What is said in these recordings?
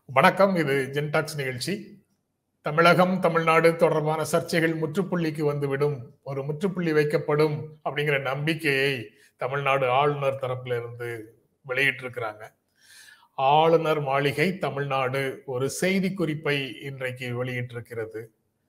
வணக்கம் இது ஜென்டாக்ஸ் நிகழ்ச்சி தமிழகம் தமிழ்நாடு தொடர்பான சர்ச்சைகள் முற்றுப்புள்ளிக்கு வந்துவிடும் ஒரு முற்றுப்புள்ளி வைக்கப்படும் அப்படிங்கிற நம்பிக்கையை தமிழ்நாடு ஆளுநர் தரப்புல இருந்து வெளியிட்டிருக்கிறாங்க ஆளுநர் மாளிகை தமிழ்நாடு ஒரு செய்தி குறிப்பை இன்றைக்கு வெளியிட்டிருக்கிறது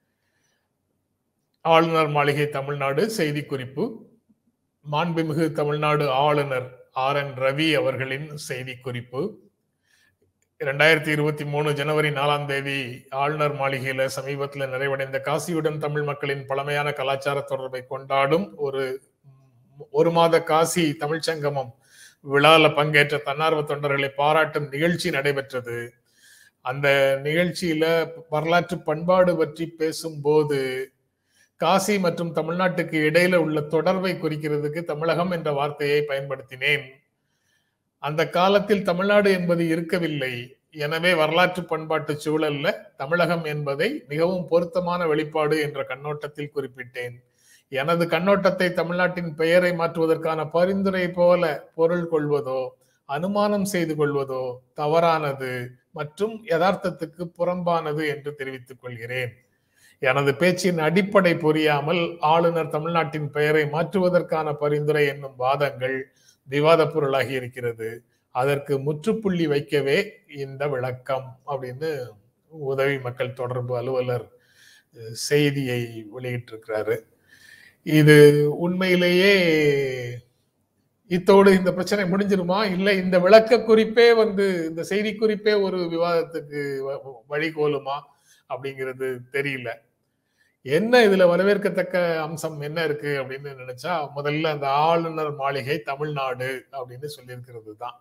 ஆளுநர் மாளிகை தமிழ்நாடு செய்தி குறிப்பு மாண்புமிகு தமிழ்நாடு ஆளுநர் ஆர் என் ரவி அவர்களின் செய்தி குறிப்பு இரண்டாயிரத்தி இருபத்தி மூணு ஜனவரி நாலாம் தேதி ஆளுநர் மாளிகையில சமீபத்தில் நிறைவடைந்த காசியுடன் தமிழ் மக்களின் பழமையான கலாச்சார தொடர்பை கொண்டாடும் ஒரு ஒரு மாத காசி தமிழ்ச்சங்கமம் விழால பங்கேற்ற தன்னார்வ தொண்டர்களை பாராட்டும் நிகழ்ச்சி நடைபெற்றது அந்த நிகழ்ச்சியில வரலாற்று பண்பாடு பற்றி பேசும்போது காசி மற்றும் தமிழ்நாட்டுக்கு இடையில உள்ள தொடர்பை குறிக்கிறதுக்கு தமிழகம் என்ற வார்த்தையை பயன்படுத்தினேன் அந்த காலத்தில் தமிழ்நாடு என்பது இருக்கவில்லை எனவே வரலாற்று பண்பாட்டு சூழல்ல தமிழகம் என்பதை மிகவும் பொருத்தமான வெளிப்பாடு என்ற கண்ணோட்டத்தில் குறிப்பிட்டேன் எனது கண்ணோட்டத்தை தமிழ்நாட்டின் பெயரை மாற்றுவதற்கான பரிந்துரை போல பொருள் கொள்வதோ அனுமானம் செய்து கொள்வதோ தவறானது மற்றும் யதார்த்தத்துக்கு புறம்பானது என்று தெரிவித்துக் கொள்கிறேன் எனது பேச்சின் அடிப்படை புரியாமல் ஆளுநர் தமிழ்நாட்டின் பெயரை மாற்றுவதற்கான பரிந்துரை என்னும் வாதங்கள் விவாத பொருளாகி இருக்கிறது அதற்கு முற்றுப்புள்ளி வைக்கவே இந்த விளக்கம் அப்படின்னு உதவி மக்கள் தொடர்பு அலுவலர் செய்தியை வெளியிட்டிருக்கிறாரு இது உண்மையிலேயே இத்தோடு இந்த பிரச்சனை முடிஞ்சிருமா இல்லை இந்த விளக்க குறிப்பே வந்து இந்த செய்தி குறிப்பே ஒரு விவாதத்துக்கு வழிகோலுமா அப்படிங்கிறது தெரியல என்ன இதுல வரவேற்கத்தக்க அம்சம் என்ன இருக்கு அப்படின்னு நினைச்சா முதல்ல அந்த ஆளுநர் மாளிகை தமிழ்நாடு அப்படின்னு சொல்லியிருக்கிறது தான்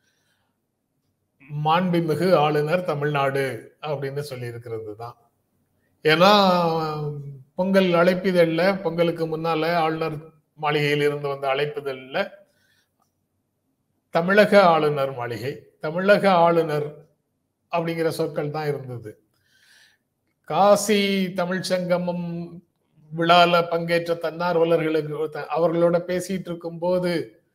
மாண்புமிகு ஆளுநர் தமிழ்நாடு அப்படின்னு சொல்லியிருக்கிறது தான் ஏன்னா பொங்கல் அழைப்பிதழ்ல பொங்கலுக்கு முன்னால ஆளுநர் மாளிகையில் இருந்து வந்த அழைப்பிதழ்ல தமிழக ஆளுநர் மாளிகை தமிழக ஆளுநர் அப்படிங்கிற சொற்கள் தான் இருந்தது காசி தமிழ் சங்கமம் விழால பங்கேற்ற தன்னார்வலர்களுக்கு அவர்களோட பேசிட்டு இருக்கும் போது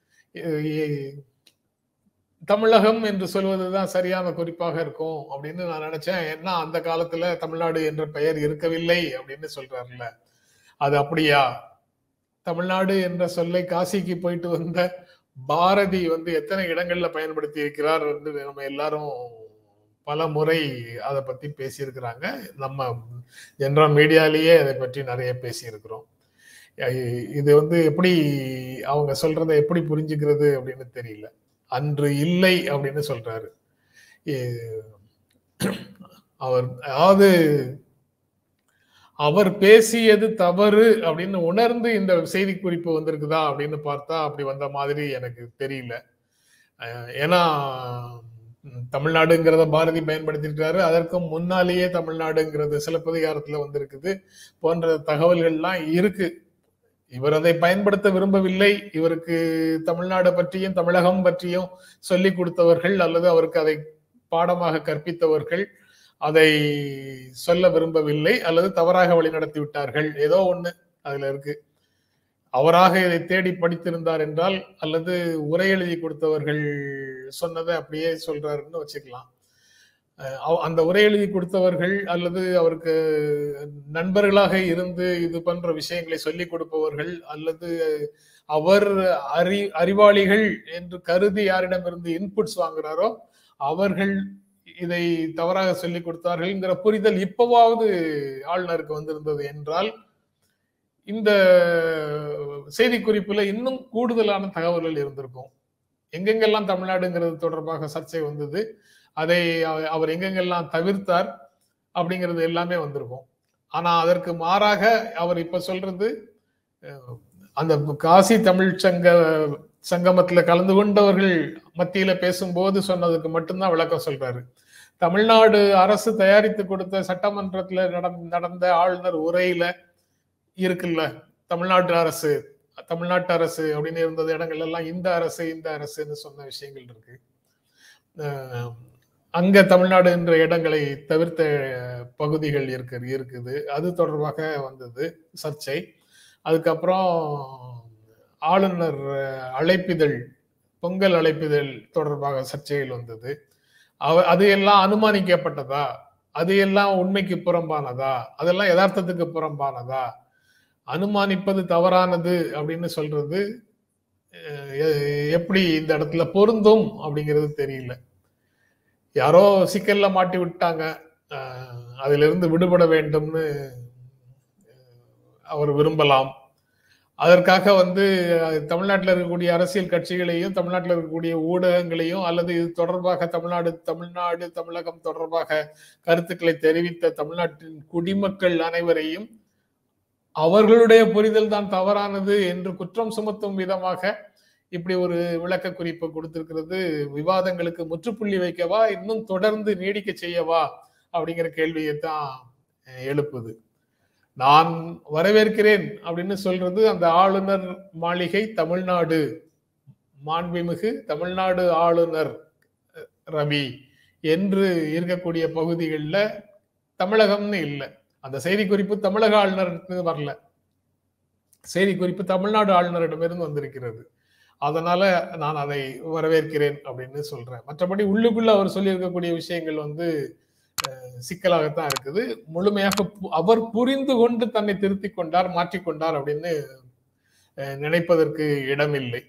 தமிழகம் என்று சொல்வதுதான் சரியான குறிப்பாக இருக்கும் அப்படின்னு நான் நினைச்சேன் ஏன்னா அந்த காலத்துல தமிழ்நாடு என்ற பெயர் இருக்கவில்லை அப்படின்னு சொல்றாருல்ல அது அப்படியா தமிழ்நாடு என்ற சொல்லை காசிக்கு போயிட்டு வந்த பாரதி வந்து எத்தனை இடங்கள்ல பயன்படுத்தி இருக்கிறார் என்று நம்ம எல்லாரும் பல முறை அதை பத்தி பேசியிருக்கிறாங்க நம்ம ஜென்ரல் மீடியாலேயே அதை பற்றி நிறைய பேசியிருக்கிறோம் இது வந்து எப்படி அவங்க சொல்றதை எப்படி புரிஞ்சுக்கிறது அப்படின்னு தெரியல அன்று இல்லை அப்படின்னு சொல்றாரு அவர் அதாவது அவர் பேசியது தவறு அப்படின்னு உணர்ந்து இந்த செய்தி குறிப்பு வந்திருக்குதா அப்படின்னு பார்த்தா அப்படி வந்த மாதிரி எனக்கு தெரியல ஏன்னா தமிழ்நாடுங்கிறத பாரதி பயன்படுத்திருக்காரு அதற்கும் முன்னாலேயே தமிழ்நாடுங்கிறது சிலப்பதிகாரத்துல வந்திருக்குது போன்ற தகவல்கள்லாம் இருக்கு இவர் அதை பயன்படுத்த விரும்பவில்லை இவருக்கு தமிழ்நாடு பற்றியும் தமிழகம் பற்றியும் சொல்லி கொடுத்தவர்கள் அல்லது அவருக்கு அதை பாடமாக கற்பித்தவர்கள் அதை சொல்ல விரும்பவில்லை அல்லது தவறாக வழிநடத்தி விட்டார்கள் ஏதோ ஒண்ணு அதுல இருக்கு அவராக இதை தேடி படித்திருந்தார் என்றால் அல்லது உரை எழுதி கொடுத்தவர்கள் சொன்னதை அப்படியே சொல்றாருன்னு வச்சுக்கலாம் அந்த உரை எழுதி கொடுத்தவர்கள் அல்லது அவருக்கு நண்பர்களாக இருந்து இது போன்ற விஷயங்களை சொல்லி கொடுப்பவர்கள் அல்லது அவர் அறி அறிவாளிகள் என்று கருதி யாரிடமிருந்து இன்புட்ஸ் வாங்குறாரோ அவர்கள் இதை தவறாக சொல்லி கொடுத்தார்கள்ங்கிற புரிதல் இப்பவாவது ஆளுநருக்கு வந்திருந்தது என்றால் இந்த செய்தி குறிப்புல இன்னும் கூடுதலான தகவல்கள் இருந்திருக்கும் எங்கெங்கெல்லாம் தமிழ்நாடுங்கிறது தொடர்பாக சர்ச்சை வந்தது அதை அவர் எங்கெங்கெல்லாம் தவிர்த்தார் அப்படிங்கிறது எல்லாமே வந்திருக்கும் ஆனா அதற்கு மாறாக அவர் இப்ப சொல்றது அந்த காசி தமிழ் சங்க சங்கமத்துல கலந்து கொண்டவர்கள் மத்தியில பேசும்போது சொன்னதுக்கு மட்டும்தான் விளக்கம் சொல்றாரு தமிழ்நாடு அரசு தயாரித்து கொடுத்த சட்டமன்றத்துல நடந்த ஆளுநர் உரையில இருக்குல்ல தமிழ்நாட்டு அரசு தமிழ்நாட்டு அரசு அப்படின்னு இருந்தது இடங்கள் எல்லாம் இந்த அரசு இந்த அரசுன்னு சொன்ன விஷயங்கள் இருக்கு அங்க தமிழ்நாடு என்ற இடங்களை தவிர்த்த பகுதிகள் இருக்கு இருக்குது அது தொடர்பாக வந்தது சர்ச்சை அதுக்கப்புறம் ஆளுநர் அழைப்பிதழ் பொங்கல் அழைப்பிதழ் தொடர்பாக சர்ச்சைகள் வந்தது அவ அது எல்லாம் அனுமானிக்கப்பட்டதா அது எல்லாம் உண்மைக்கு புறம்பானதா அதெல்லாம் யதார்த்தத்துக்கு புறம்பானதா அனுமானிப்பது தவறானது அப்படின்னு சொல்றது அஹ், எ- எப்படி இந்த இடத்துல பொருந்தும் அப்படிங்கிறது தெரியல யாரோ சிக்கல்ல மாட்டி விட்டாங்க அஹ், அதிலிருந்து விடுபட வேண்டும்னு அவர் விரும்பலாம் அதற்காக வந்து அஹ், தமிழ்நாட்டில் இருக்கக்கூடிய அரசியல் கட்சிகளையும் தமிழ்நாட்டில் இருக்கக்கூடிய ஊடகங்களையும் அல்லது இது தொடர்பாக தமிழ்நாடு தமிழ்நாடு தமிழகம் தொடர்பாக கருத்துக்களை தெரிவித்த தமிழ்நாட்டின் குடிமக்கள் அனைவரையும் அவர்களுடைய புரிதல் தான் தவறானது என்று குற்றம் சுமத்தும் விதமாக இப்படி ஒரு விளக்க குறிப்பு கொடுத்திருக்கிறது விவாதங்களுக்கு முற்றுப்புள்ளி வைக்கவா இன்னும் தொடர்ந்து நீடிக்க செய்யவா அப்படிங்கிற கேள்வியை தான் அஹ், எழுப்புது நான் வரவேற்கிறேன் அப்படின்னு சொல்றது அந்த ஆளுநர் மாளிகை தமிழ்நாடு மாண்புமிகு தமிழ்நாடு ஆளுநர் அஹ், ரவி என்று இருக்கக்கூடிய பகுதிகளில் தமிழகம்னு இல்லை அந்த செய்தி குறிப்பு தமிழக ஆளுநருக்கு வரல செய்தி குறிப்பு தமிழ்நாடு ஆளுநரிடமிருந்து வந்திருக்கிறது அதனால நான் அதை வரவேற்கிறேன் அப்படின்னு சொல்றேன் மற்றபடி உள்ளுக்குள்ள அவர் சொல்லியிருக்கக்கூடிய விஷயங்கள் வந்து அஹ், சிக்கலாகத்தான் இருக்குது முழுமையாக பு- அவர் புரிந்து கொண்டு தன்னை திருத்திக் கொண்டார் மாற்றிக்கொண்டார் அப்படின்னு அஹ், நினைப்பதற்கு இடமில்லை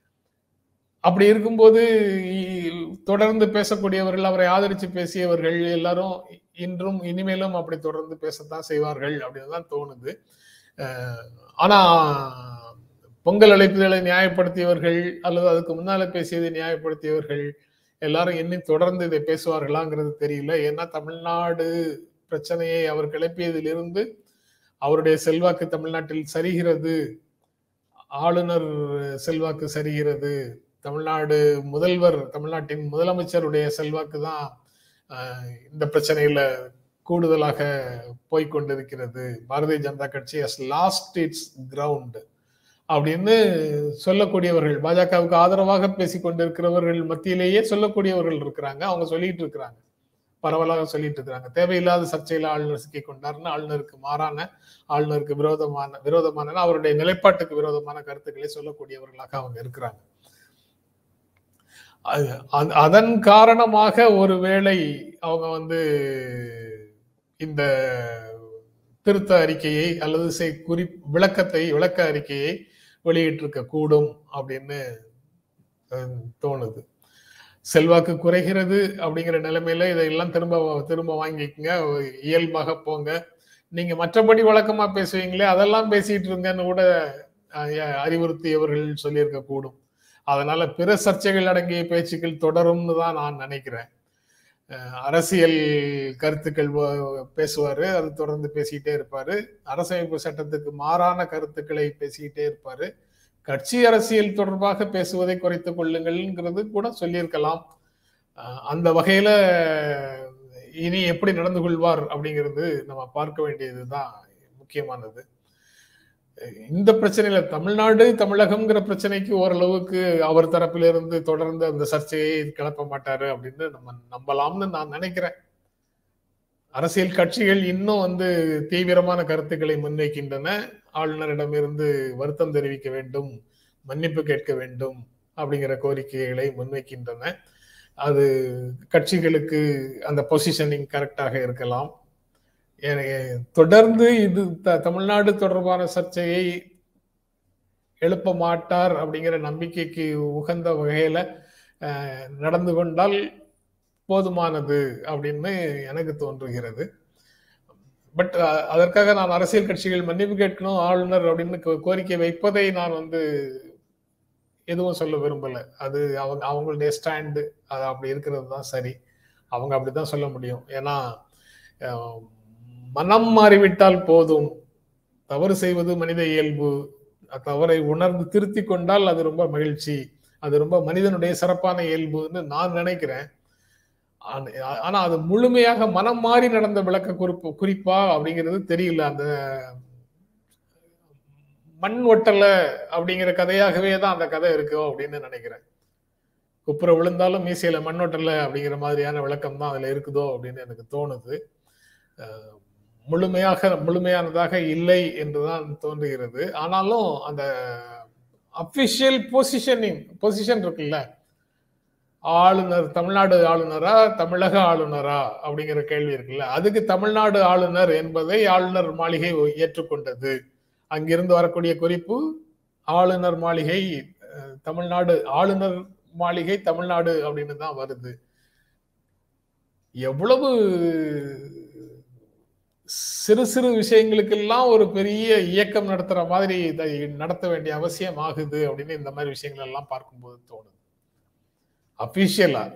அப்படி இருக்கும்போது இ- தொடர்ந்து பேசக்கூடியவர்கள் அவரை ஆதரித்து பேசியவர்கள் எல்லாரும் இன்றும் இனிமேலும் அப்படி தொடர்ந்து பேசத்தான் செய்வார்கள் அப்படின்னு தான் தோணுது அஹ், ஆனா பொங்கல் அழைப்புகளை நியாயப்படுத்தியவர்கள் அல்லது அதுக்கு முன்னால பேசியதை நியாயப்படுத்தியவர்கள் எல்லாரும் இன்னும் தொடர்ந்து இதை பேசுவார்களாங்கிறது தெரியல ஏன்னா தமிழ்நாடு பிரச்சனையை அவர் கிளப்பியதிலிருந்து அவருடைய செல்வாக்கு தமிழ்நாட்டில் சரிகிறது ஆளுநர் செல்வாக்கு சரிகிறது தமிழ்நாடு முதல்வர் தமிழ்நாட்டின் முதலமைச்சருடைய செல்வாக்கு தான் ஆஹ், இந்த பிரச்சனையில கூடுதலாக போய்க்கொண்டிருக்கிறது பாரதிய ஜனதா கட்சி ஹஸ் லாஸ்ட் இட்ஸ் கிரவுண்ட் அப்படின்னு சொல்லக்கூடியவர்கள் பாஜகவுக்கு ஆதரவாக பேசிக் கொண்டிருக்கிறவர்கள் மத்தியிலேயே சொல்லக்கூடியவர்கள் இருக்கிறாங்க அவங்க சொல்லிட்டு இருக்கிறாங்க பரவலாக சொல்லிட்டு இருக்கிறாங்க தேவையில்லாத சர்ச்சையில ஆளுநர் சிக்கிக் கொண்டார்னு ஆளுநருக்கு மாறான ஆளுநருக்கு விரோதமான விரோதமான அவருடைய நிலைப்பாட்டுக்கு விரோதமான கருத்துக்களை சொல்லக்கூடியவர்களாக அவங்க இருக்கிறாங்க அது- அது- அதன் காரணமாக ஒருவேளை அவங்க வந்து இந்த திருத்த அறிக்கையை அல்லது செய்- குறி விளக்கத்தை விளக்க அறிக்கையை வெளியிட்டிருக்க கூடும் அப்படின்னு அஹ், தோணுது செல்வாக்கு குறைகிறது அப்படிங்கிற நிலைமையில இதையெல்லாம் திரும்ப திரும்ப வாங்கிக்கங்க இயல்பாக போங்க நீங்க மற்றபடி வழக்கமா பேசுவீங்களே அதெல்லாம் பேசிட்டு இருங்கன்னு கூட அஹ், அறிவுறுத்தியவர்கள் சொல்லியிருக்க கூடும் அதனால பிற சர்ச்சைகள் அடங்கிய பேச்சுக்கள் தொடரும்னு தான் நான் நினைக்கிறேன் அஹ், அரசியல் கருத்துக்கள் வ- பேசுவாரு அது தொடர்ந்து பேசிக்கிட்டே இருப்பாரு அரசமைப்பு சட்டத்துக்கு மாறான கருத்துக்களை பேசிக்கிட்டே இருப்பாரு கட்சி அரசியல் தொடர்பாக பேசுவதை குறைத்துக் கொள்ளுங்கள்ங்கிறது கூட சொல்லியிருக்கலாம் அஹ், அந்த வகையில இனி எப்படி நடந்து கொள்வார் அப்படிங்கிறது நம்ம பார்க்க வேண்டியதுதான் முக்கியமானது இந்த பிரச்சனையில தமிழ்நாடு தமிழகம்ங்கிற பிரச்சனைக்கு ஓரளவுக்கு அவர் தரப்பிலிருந்து தொடர்ந்து அந்த சர்ச்சையை கிளப்ப மாட்டாரு அப்படின்னு நம்ம நம்பலாம்னு நான் நினைக்கிறேன் அரசியல் கட்சிகள் இன்னும் வந்து தீவிரமான கருத்துக்களை முன்வைக்கின்றன ஆளுநரிடமிருந்து வருத்தம் தெரிவிக்க வேண்டும் மன்னிப்பு கேட்க வேண்டும் அப்படிங்கிற கோரிக்கைகளை முன்வைக்கின்றன அது கட்சிகளுக்கு அந்த பொசிஷனிங் கரெக்டாக இருக்கலாம் ஏ- தொடர்ந்து இது த- தமிழ்நாடு தொடர்பான சர்ச்சையை எழுப்ப மாட்டார் அப்படிங்கிற நம்பிக்கைக்கு உகந்த வகையில அஹ், நடந்து கொண்டால் போதுமானது அப்படின்னு எனக்கு தோன்றுகிறது பட் அதற்காக நான் அரசியல் கட்சிகள் மன்னிப்பு கேட்கணும் ஆளுநர் அப்படின்னு கோ- கோரிக்கை வைப்பதை நான் வந்து எதுவும் சொல்ல விரும்பல அது அவங்க அவங்களுடைய ஸ்டாண்டு அது அப்படி இருக்கிறது தான் சரி அவங்க அப்படிதான் சொல்ல முடியும் ஏன்னா அஹ், மனம் மாறிவிட்டால் போதும் தவறு செய்வது மனித இயல்பு தவறை உணர்ந்து திருத்தி கொண்டால் அது ரொம்ப மகிழ்ச்சி அது ரொம்ப மனிதனுடைய சிறப்பான இயல்புன்னு நான் நினைக்கிறேன் ஆன- ஆனா அது முழுமையாக மனம் மாறி நடந்த விளக்க குறிப்பு குறிப்பா அப்படிங்கிறது தெரியல அந்த மண் ஒட்டல அப்படிங்கிற கதையாகவே தான் அந்த கதை இருக்கோ அப்படின்னு நினைக்கிறேன் குப்புற விழுந்தாலும் மீசையில மண் ஒட்டல அப்படிங்கிற மாதிரியான விளக்கம் தான் அதுல இருக்குதோ அப்படின்னு எனக்கு தோணுது அஹ் முழுமையாக முழுமையானதாக இல்லை என்றுதான் தோன்றுகிறது ஆனாலும் அந்த அபிஷியல் பொசிஷனிங் பொசிஷன் இருக்குல்ல ஆளுநர் தமிழ்நாடு ஆளுநரா தமிழக ஆளுநரா அப்படிங்கிற கேள்வி இருக்குல்ல அதுக்கு தமிழ்நாடு ஆளுநர் என்பதை ஆளுநர் மாளிகை ஏற்றுக்கொண்டது அங்கிருந்து வரக்கூடிய குறிப்பு ஆளுநர் மாளிகை அஹ், தமிழ்நாடு ஆளுநர் மாளிகை தமிழ்நாடு அப்படின்னு தான் வருது எவ்வளவு சிறு சிறு விஷயங்களுக்கெல்லாம் ஒரு பெரிய இயக்கம் நடத்துற மாதிரி இதை நடத்த வேண்டிய அவசியம் ஆகுது அப்படின்னு இந்த மாதிரி விஷயங்கள் எல்லாம் பார்க்கும்போது தோணுது அபிஷியலா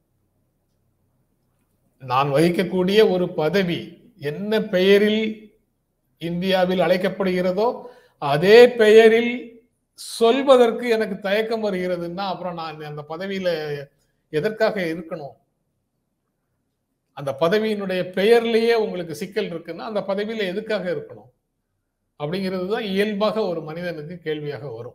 நான் வகிக்கக்கூடிய ஒரு பதவி என்ன பெயரில் இந்தியாவில் அழைக்கப்படுகிறதோ அதே பெயரில் சொல்வதற்கு எனக்கு தயக்கம் வருகிறதுன்னா அப்புறம் நான் அந்த பதவியில எதற்காக இருக்கணும் அந்த பதவியினுடைய பெயர்லயே உங்களுக்கு சிக்கல் இருக்குன்னா அந்த பதவியில எதுக்காக இருக்கணும் அப்படிங்கிறது தான் இயல்பாக ஒரு மனிதனுக்கு கேள்வியாக வரும்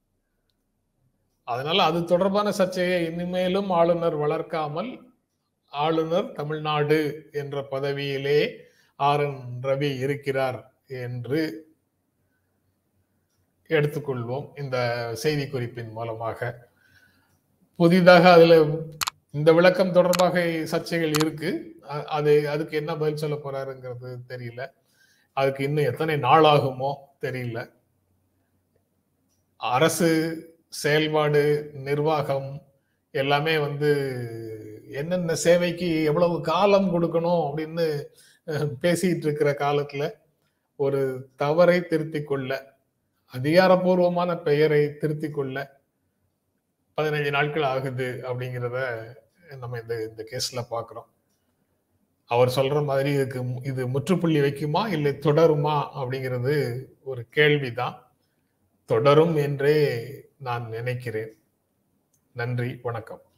அதனால அது தொடர்பான சர்ச்சையை இனிமேலும் ஆளுநர் வளர்க்காமல் ஆளுநர் தமிழ்நாடு என்ற பதவியிலே ஆர் என் ரவி இருக்கிறார் என்று எடுத்துக்கொள்வோம் இந்த செய்தி குறிப்பின் மூலமாக புதிதாக அதுல இந்த விளக்கம் தொடர்பாக சர்ச்சைகள் இருக்கு அ- அது அதுக்கு என்ன பதில் சொல்ல போறாருங்கிறது தெரியல அதுக்கு இன்னும் எத்தனை நாள் ஆகுமோ தெரியல அரசு செயல்பாடு நிர்வாகம் எல்லாமே வந்து என்னென்ன சேவைக்கு எவ்வளவு காலம் கொடுக்கணும் அப்படின்னு அஹ், பேசிட்டு இருக்கிற காலத்துல ஒரு தவறை திருத்திக் கொள்ள அதிகாரப்பூர்வமான பெயரை திருத்திக் கொள்ள பதினஞ்சு நாட்கள் ஆகுது அப்படிங்கிறத நம்ம இந்த இந்த கேஸ்ல பாக்குறோம் அவர் சொல்ற மாதிரி இதுக்கு மு- இது முற்றுப்புள்ளி வைக்குமா இல்லை தொடருமா அப்படிங்கிறது ஒரு கேள்விதான் தொடரும் என்றே நான் நினைக்கிறேன் நன்றி வணக்கம்